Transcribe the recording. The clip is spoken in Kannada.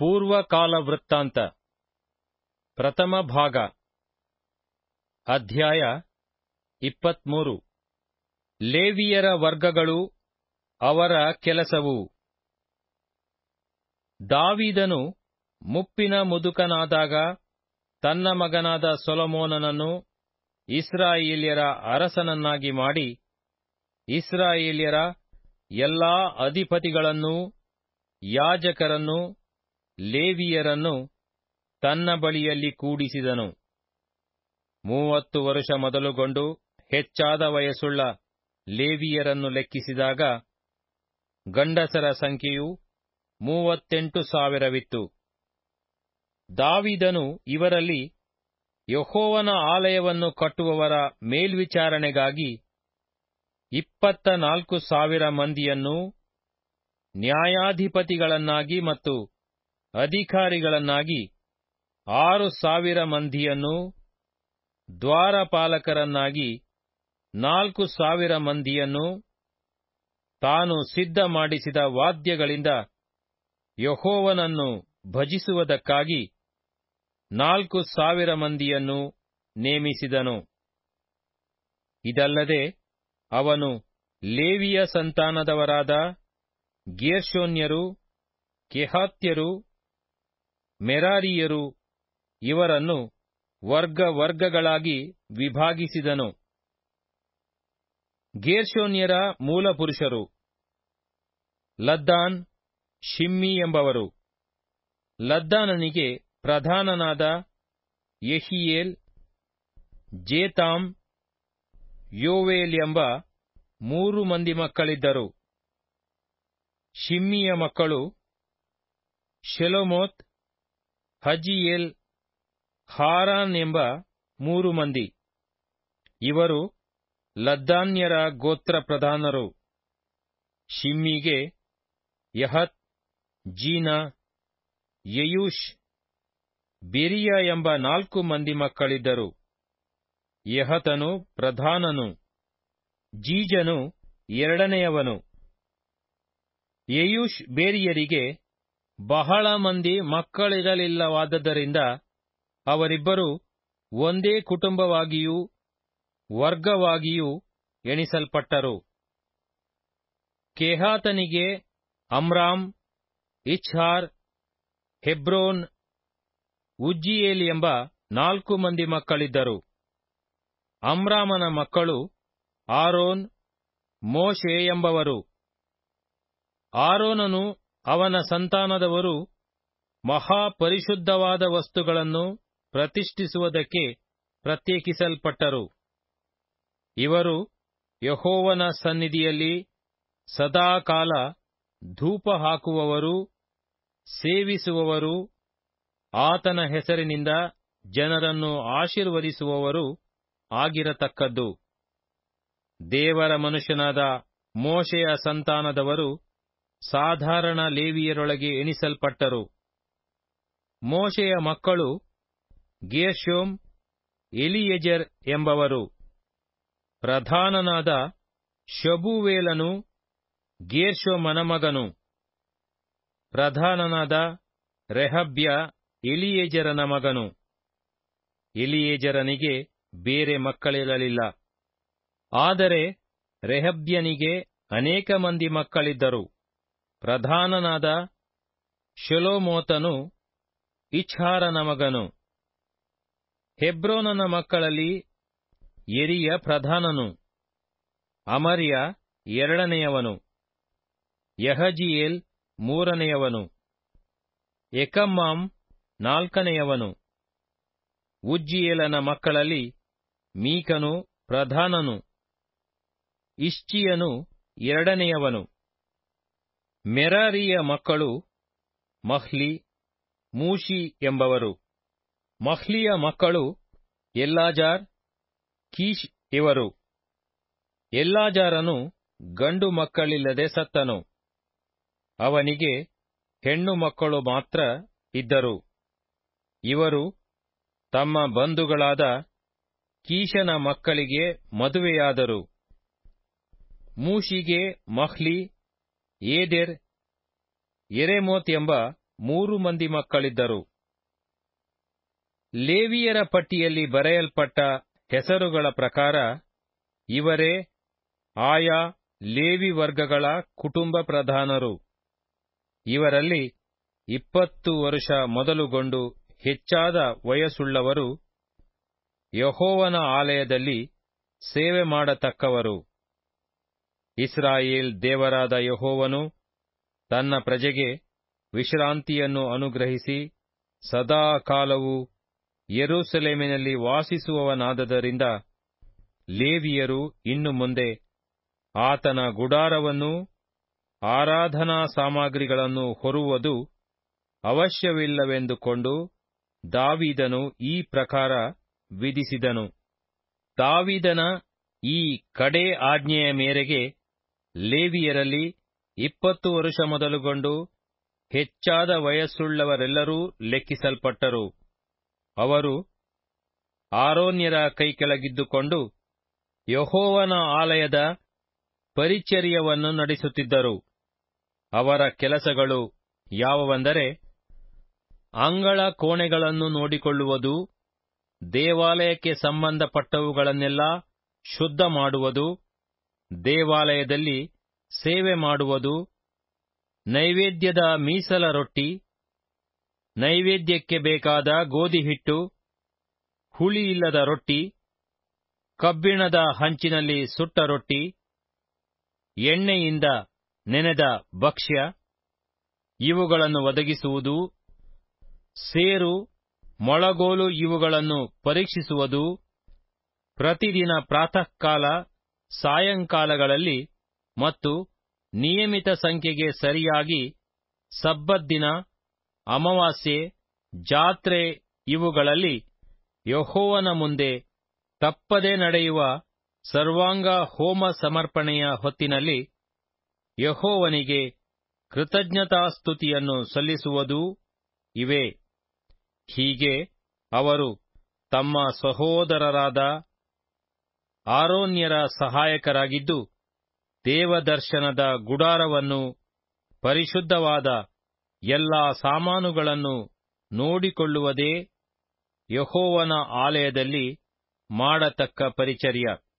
ಪೂರ್ವಕಾಲ ವೃತ್ತಾಂತ ಪ್ರಥಮ ಭಾಗ ಅಧ್ಯಾಯ ಇಪ್ಪತ್ಮೂರು ಲೇವಿಯರ ವರ್ಗಗಳು ಅವರ ಕೆಲಸವು ದಾವೀದನು ಮುಪ್ಪಿನ ಮುದುಕನಾದಾಗ ತನ್ನ ಮಗನಾದ ಸೊಲೊಮೋನನನ್ನು ಇಸ್ರಾಯೇಲ್ಯರ ಅರಸನನ್ನಾಗಿ ಮಾಡಿ ಇಸ್ರಾಯೇಲ್ಯರ ಎಲ್ಲಾ ಅಧಿಪತಿಗಳನ್ನೂ ಯಾಜಕರನ್ನೂ ಲೇವಿಯರನ್ನು ತನ್ನ ಬಳಿಯಲ್ಲಿ ಕೂಡಿಸಿದನು ಮೂವತ್ತು ವರುಷ ಮೊದಲುಗೊಂಡು ಹೆಚ್ಚಾದ ವಯಸ್ಸುಳ್ಳ ಲೇವಿಯರನ್ನು ಲೆಕ್ಕಿಸಿದಾಗ ಗಂಡಸರ ಸಂಖ್ಯೆಯು ಮೂವತ್ತೆಂಟು ಸಾವಿರವಿತ್ತು ದಾವಿದನು ಇವರಲ್ಲಿ ಯಹೋವನ ಆಲಯವನ್ನು ಕಟ್ಟುವವರ ಮೇಲ್ವಿಚಾರಣೆಗಾಗಿ ಇಪ್ಪತ್ತ ನಾಲ್ಕು ಸಾವಿರ ಮಂದಿಯನ್ನೂ ನ್ಯಾಯಾಧಿಪತಿಗಳನ್ನಾಗಿ ಮತ್ತು ಅಧಿಕಾರಿಗಳನ್ನಾಗಿ ಆರು ಸಾವಿರ ಮಂದಿಯನ್ನೂ ದ್ವಾರಪಾಲಕರನ್ನಾಗಿ ನಾಲ್ಕು ಸಾವಿರ ಮಂದಿಯನ್ನೂ ತಾನು ಸಿದ್ಧ ಮಾಡಿಸಿದ ವಾದ್ಯಗಳಿಂದ ಯಹೋವನನ್ನು ಭಜಿಸುವುದಕ್ಕಾಗಿ ನಾಲ್ಕು ಸಾವಿರ ಮಂದಿಯನ್ನು ನೇಮಿಸಿದನು ಇದಲ್ಲದೆ ಅವನು ಲೇವಿಯ ಸಂತಾನದವರಾದ ಗೇರ್ಷೋನ್ಯರು ಕೆಹಾತ್ಯರು ಮೆರಾರಿಯರು ಇವರನ್ನು ವರ್ಗ ವರ್ಗಗಳಾಗಿ ವಿಭಾಗಿಸಿದನು ಗೇರ್ಷೋನ್ಯರ ಮೂಲಪುರುಷರು ಲದ್ದಾನ್ ಶಿಮ್ಮಿ ಎಂಬವರು ಲದ್ದಾನನಿಗೆ ಪ್ರಧಾನನಾದ ಯೆಹಿಯೇಲ್ ಜೇತಾಮ್ ಯೋವೇಲ್ ಎಂಬ ಮೂರು ಮಂದಿ ಮಕ್ಕಳಿದ್ದರು ಶಿಮ್ಮಿಯ ಮಕ್ಕಳು ಶೆಲೋಮೋತ್ ಹಜಿಯೇಲ್ ಹಾರಾನ್ ಎಂಬ ಮೂರು ಮಂದಿ ಇವರು ಲದ್ದಾನ್ಯರ ಗೋತ್ರ ಪ್ರಧಾನರು ಶಿಮ್ಮಿಗೆ ಯಹತ್ ಜೀನಾ ಯಯೂಷ್ ಬೆರಿಯ ಎಂಬ ನಾಲ್ಕು ಮಂದಿ ಮಕ್ಕಳಿದ್ದರು ಯಹತನು ಪ್ರಧಾನನು ಜೀಜನು ಎರಡನೆಯವನು ಯಯೂಷ್ ಬೇರಿಯರಿಗೆ ಬಹಳ ಮಂದಿ ಮಕ್ಕಳಿರಲಿಲ್ಲವಾದ್ದರಿಂದ ಅವರಿಬ್ಬರು ಒಂದೇ ಕುಟುಂಬವಾಗಿಯೂ ವರ್ಗವಾಗಿಯೂ ಎಣಿಸಲ್ಪಟ್ಟರು ಕೆಹಾತನಿಗೆ ಅಮ್ರಾಮ್ ಇಚ್ಹಾರ್ ಹೆಬ್ರೋನ್ ಉಜ್ಜಿಯೇಲ್ ಎಂಬ ನಾಲ್ಕು ಮಂದಿ ಮಕ್ಕಳಿದ್ದರು ಅಮ್ರಾಮನ ಮಕ್ಕಳು ಆರೋನ್ ಮೋಶೆ ಎಂಬವರು ಆರೋನನು ಅವನ ಸಂತಾನದವರು ಮಹಾಪರಿಶುದ್ಧವಾದ ವಸ್ತುಗಳನ್ನು ಪ್ರತಿಷ್ಠಿಸುವುದಕ್ಕೆ ಪ್ರತ್ಯೇಕಿಸಲ್ಪಟ್ಟರು ಇವರು ಯಹೋವನ ಸನ್ನಿಧಿಯಲ್ಲಿ ಸದಾಕಾಲ ಧೂಪ ಹಾಕುವವರು ಸೇವಿಸುವವರು ಆತನ ಹೆಸರಿನಿಂದ ಜನರನ್ನು ಆಶೀರ್ವದಿಸುವವರು ಆಗಿರತಕ್ಕದ್ದು ದೇವರ ಮನುಷ್ಯನಾದ ಮೋಶೆಯ ಸಂತಾನದವರು ಸಾಧಾರಣ ಲೇವಿಯರೊಳಗೆ ಎಣಿಸಲ್ಪಟ್ಟರು ಮೋಶೆಯ ಮಕ್ಕಳು ಗೇರ್ಷೋಮ್ ಎಲಿಯೆಜರ್ ಎಂಬವರು ಪ್ರಧಾನನಾದ ಶಬುವೇಲನು ಗೇರ್ಷೋಮನ ಮಗನು ಪ್ರಧಾನನಾದ ರೆಹಬ್ಯ ಎಲಿಯೇಜರನ ಮಗನು ಎಲಿಯೇಜರನಿಗೆ ಬೇರೆ ಮಕ್ಕಳಿರಲಿಲ್ಲ ಆದರೆ ರೆಹಬ್ಯನಿಗೆ ಅನೇಕ ಮಂದಿ ಮಕ್ಕಳಿದ್ದರು ಪ್ರಧಾನನಾದ ಶೆಲೋಮೋತನು ಇಚ್ಹಾರನ ಮಗನು ಹೆಬ್ರೋನನ ಮಕ್ಕಳಲ್ಲಿ ಎರಿಯ ಪ್ರಧಾನನು ಅಮರ್ಯ ಎರಡನೆಯವನು ಯಹಜಿಯೇಲ್ ಮೂರನೆಯವನು ಎಕಮ್ಮಾಮ್ ನಾಲ್ಕನೆಯವನು ಉಜ್ಜಿಯೇಲನ ಮಕ್ಕಳಲ್ಲಿ ಮೀಕನು ಪ್ರಧಾನನು ಇಷ್ಚಿಯನು ಎರಡನೆಯವನು ಮೆರಾರಿಯ ಮಕ್ಕಳು ಮಹ್ಲಿ ಮೂಷಿ ಎಂಬವರು ಮಹ್ಲಿಯ ಮಕ್ಕಳು ಎಲ್ಲಾಜಾರ್ ಕೀಶ್ ಇವರು ಎಲ್ಲಾಜಾರನು ಗಂಡು ಮಕ್ಕಳಿಲ್ಲದೆ ಸತ್ತನು ಅವನಿಗೆ ಹೆಣ್ಣು ಮಕ್ಕಳು ಮಾತ್ರ ಇದ್ದರು ಇವರು ತಮ್ಮ ಬಂಧುಗಳಾದ ಕೀಶನ ಮಕ್ಕಳಿಗೆ ಮದುವೆಯಾದರು ಮೂಷಿಗೆ ಮಹ್ಲಿ ಏದೆರ್ ಎರೆಮೋತ್ ಎಂಬ ಮೂರು ಮಂದಿ ಮಕ್ಕಳಿದ್ದರು ಲೇವಿಯರ ಪಟ್ಟಿಯಲ್ಲಿ ಬರೆಯಲ್ಪಟ್ಟ ಹೆಸರುಗಳ ಪ್ರಕಾರ ಇವರೇ ಆಯಾ ಲೇವಿ ವರ್ಗಗಳ ಕುಟುಂಬ ಪ್ರಧಾನರು ಇವರಲ್ಲಿ ಇಪ್ಪತ್ತು ವರುಷ ಮೊದಲುಗೊಂಡು ಹೆಚ್ಚಾದ ವಯಸ್ಸುಳ್ಳವರು ಯಹೋವನ ಆಲಯದಲ್ಲಿ ಸೇವೆ ಮಾಡತಕ್ಕವರು ಇಸ್ರಾಯೇಲ್ ದೇವರಾದ ಯಹೋವನು ತನ್ನ ಪ್ರಜೆಗೆ ವಿಶ್ರಾಂತಿಯನ್ನು ಅನುಗ್ರಹಿಸಿ ಸದಾ ಕಾಲವೂ ಯೆರೂಸಲೇಮಿನಲ್ಲಿ ವಾಸಿಸುವವನಾದದರಿಂದ ಲೇವಿಯರು ಇನ್ನು ಮುಂದೆ ಆತನ ಗುಡಾರವನ್ನೂ ಆರಾಧನಾ ಸಾಮಗ್ರಿಗಳನ್ನು ಹೊರುವುದು ಅವಶ್ಯವಿಲ್ಲವೆಂದುಕೊಂಡು ದಾವೀದನು ಈ ಪ್ರಕಾರ ವಿಧಿಸಿದನು ದಾವೀದನ ಈ ಕಡೇ ಆಜ್ಞೆಯ ಮೇರೆಗೆ ಲೇವಿಯರಲ್ಲಿ ಇಪ್ಪತ್ತು ವರುಷ ಮೊದಲುಗೊಂಡು ಹೆಚ್ಚಾದ ವಯಸ್ಸುಳ್ಳವರೆಲ್ಲರೂ ಲೆಕ್ಕಿಸಲ್ಪಟ್ಟರು ಅವರು ಆರೋನ್ಯರ ಕೈಕೆಳಗಿದ್ದುಕೊಂಡು ಯಹೋವನ ಆಲಯದ ಪರಿಚರ್ಯವನ್ನು ನಡೆಸುತ್ತಿದ್ದರು ಅವರ ಕೆಲಸಗಳು ಯಾವುವೆಂದರೆ ಅಂಗಳ ಕೋಣೆಗಳನ್ನು ನೋಡಿಕೊಳ್ಳುವುದು ದೇವಾಲಯಕ್ಕೆ ಸಂಬಂಧಪಟ್ಟವುಗಳನ್ನೆಲ್ಲ ಶುದ್ಧ ಮಾಡುವುದು ದೇವಾಲಯದಲ್ಲಿ ಸೇವೆ ಮಾಡುವುದು ನೈವೇದ್ಯದ ಮೀಸಲ ರೊಟ್ಟಿ ನೈವೇದ್ಯಕ್ಕೆ ಬೇಕಾದ ಗೋಧಿಹಿಟ್ಟು ಹುಳಿಯಿಲ್ಲದ ರೊಟ್ಟಿ ಕಬ್ಬಿಣದ ಹಂಚಿನಲ್ಲಿ ಸುಟ್ಟ ರೊಟ್ಟಿ ಎಣ್ಣೆಯಿಂದ ನೆನೆದ ಭಕ್ಷ್ಯ ಇವುಗಳನ್ನು ಒದಗಿಸುವುದು ಸೇರು ಮೊಳಗೋಲು ಇವುಗಳನ್ನು ಪರೀಕ್ಷಿಸುವುದು ಪ್ರತಿದಿನ ಪ್ರಾತಃಕಾಲ ಸಾಯಂಕಾಲಗಳಲ್ಲಿ ಮತ್ತು ನಿಯಮಿತ ಸಂಖ್ಯೆಗೆ ಸರಿಯಾಗಿ ಸಬ್ಬತ್ ದಿನ ಅಮಾವಾಸ್ಯೆ ಜಾತ್ರೆ ಇವುಗಳಲ್ಲಿ ಯಹೋವನ ಮುಂದೆ ತಪ್ಪದೆ ನಡೆಯುವ ಸರ್ವಾಂಗ ಹೋಮ ಸಮರ್ಪಣೆಯ ಹೊತ್ತಿನಲ್ಲಿ ಯಹೋವನಿಗೆ ಕೃತಜ್ಞತಾಸ್ತುತಿಯನ್ನು ಸಲ್ಲಿಸುವುದೂ ಇವೇ ಹೀಗೆ ಅವರು ತಮ್ಮ ಸಹೋದರರಾದ ಆರೋನ್ಯರ ಸಹಾಯಕರಾಗಿದ್ದು ದೇವದರ್ಶನದ ಗುಡಾರವನ್ನು ಪರಿಶುದ್ಧವಾದ ಎಲ್ಲಾ ಸಾಮಾನುಗಳನ್ನು ನೋಡಿಕೊಳ್ಳುವುದೇ ಯಹೋವನ ಆಲಯದಲ್ಲಿ ಮಾಡತಕ್ಕ ಪರಿಚರ್ಯ